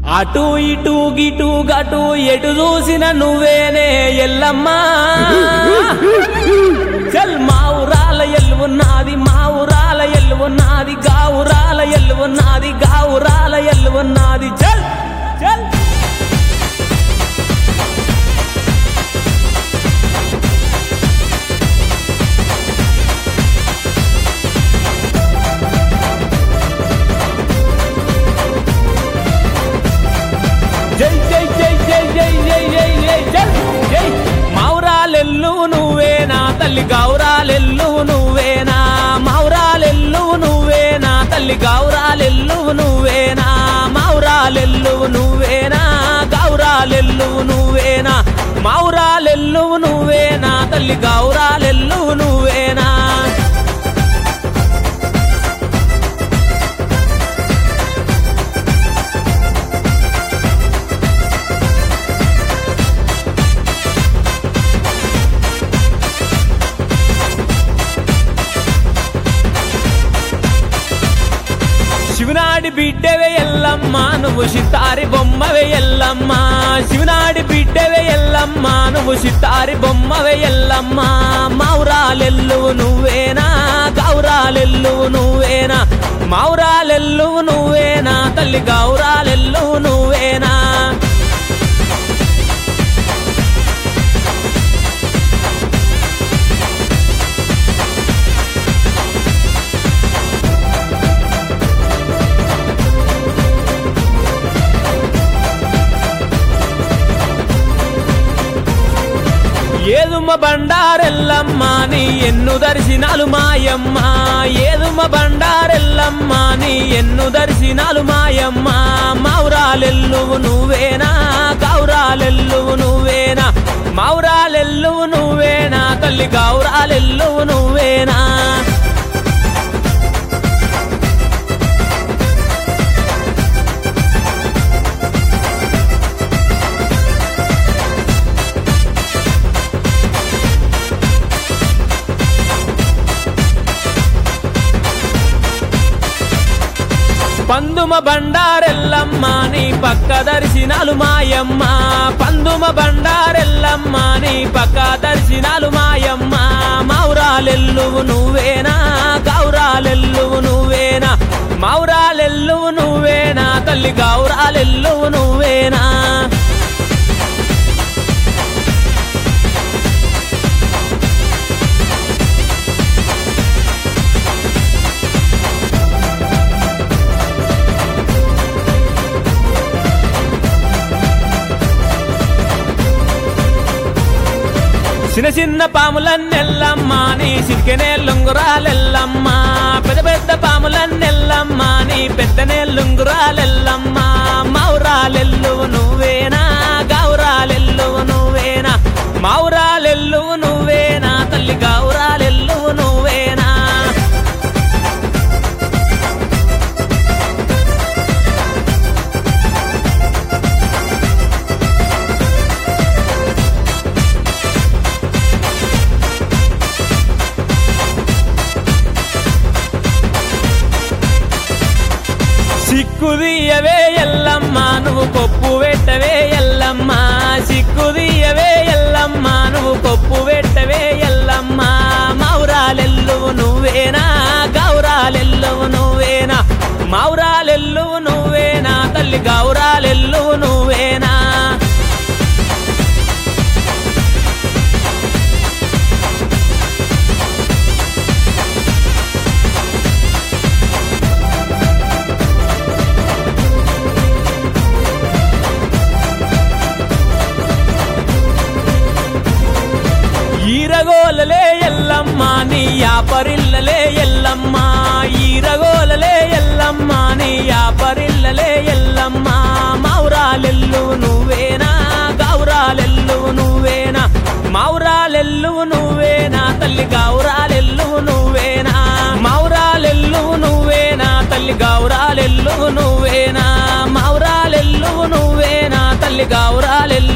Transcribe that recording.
అటు ఇటు గిటు గటు ఎటు చూసిన నువ్వేనే ఎల్లమ్మా చల్ మా ఊరాల ఎల్లున్నది మా ఊరాల ఎల్లున్నది గావురాల ఎల్లున్నది గావురాల ఎల్లున్నది చల్ చల్ జై జై జై జై జై జై జై జై జై జై మౌరాలెల్లు నువ్వేనా తల్లి గౌరాలెల్లు నువ్వేనా మౌరాలెల్లు నువ్వేనా తల్లి గౌరాలెల్లు నువ్వేనా మౌరాలెల్లు నువ్వేనా గౌరాలెల్లు నువ్వేనా మౌరాలెల్లు నువ్వేనా తల్లి గౌరాలెల్లు నువ్వేనా శివనాడి బిడ్డవే ఎల్లమ్మ నువ్వు సితారి బొమ్మవే ఎల్లమ్మ శివనాడి బిడ్డవే ఎల్లమ్మ నువ్వు సితారి బొమ్మవే ఎల్లమ్మ మౌరాలెల్లువు నువ్వేనా గౌరాలెల్లువు నువ్వేనా మౌరాలెల్లువు నువ్వేనా తల్లి గౌరాలెల్లువు నువ్వేనా ఏదుమ బండారెల్లమ్మ నీ ఎన్ను దర్శనాలు మాయమ్మ ఏదుమ బండారెల్లమ్మ నీ ఎన్ను దర్శనాలు మాయమ్మ మౌరాలెల్లువు నువ్వేనా గౌరాలెల్లువు నువ్వేనా మౌరాలెల్లువు నువ్వేనా తల్లి గౌరాలెల్లువు నువ్వేనా పందుమ బండారెల్లమ్మ నీ పక్క దర్శనాలు మాయమ్మ పందుమ బండారెల్లమ్మ నీ పక్క దర్శనాలు మాయమ్మ మౌరాలెల్లువు నువ్వేనా గౌరాలెల్లువు నువ్వేనా మౌరాలెల్లువు నువ్వేనా తల్లి గౌరాలెల్లువు నువ్వేనా చిన్న చిన్న పాములన్నెల్లమ్మ నీ సిరికెనే లుంగురాలెల్లమ్మ పెద్ద పెద్ద పాములన్నెల్లమ్మ నీ పెద్దనే లుంగురాలెల్లమ్మ మౌరాలెల్లువు నువ్వేనా గౌరాలెల్లువు నువ్వేనా మౌరాలెల్లువు నువ్వేనా తల్లి గౌరాలెల్లువు నువ్వేనా సిక్కుదీయవే ఎల్లమ్మ నువ్వు కొప్పు పెట్టవే ఎల్లమ్మ సిక్కుదీయవే ఎల్లమ్మ నువ్వు కొప్పు పెట్టవే ఎల్లమ్మ మౌరాలెల్లువు నువ్వేనా గౌరాలెల్లువు నువ్వేనా మౌరాలెల్లువు నువ్వేనా తల్లి గౌరాలెల్లువు నువ్వేనా ఈరగోలలే ఎల్లమ్మ నీ యాపరిల్లలే ఎల్లమ్మ ఈరగోలలే ఎల్లమ్మ నీ యాపరిల్లలే ఎల్లమ్మ మౌరాలెల్లువు నువ్వేనా గౌరాలెల్లువు నువ్వేనా మౌరాలెల్లువు నువ్వేనా తల్లి గౌరాలెల్లువు నువ్వేనా మౌరాలెల్లువు నువ్వేనా తల్లి గౌరాలెల్లువు నువ్వేనా మౌరాలెల్లువు నువ్వేనా తల్లి గౌరాలెల్లు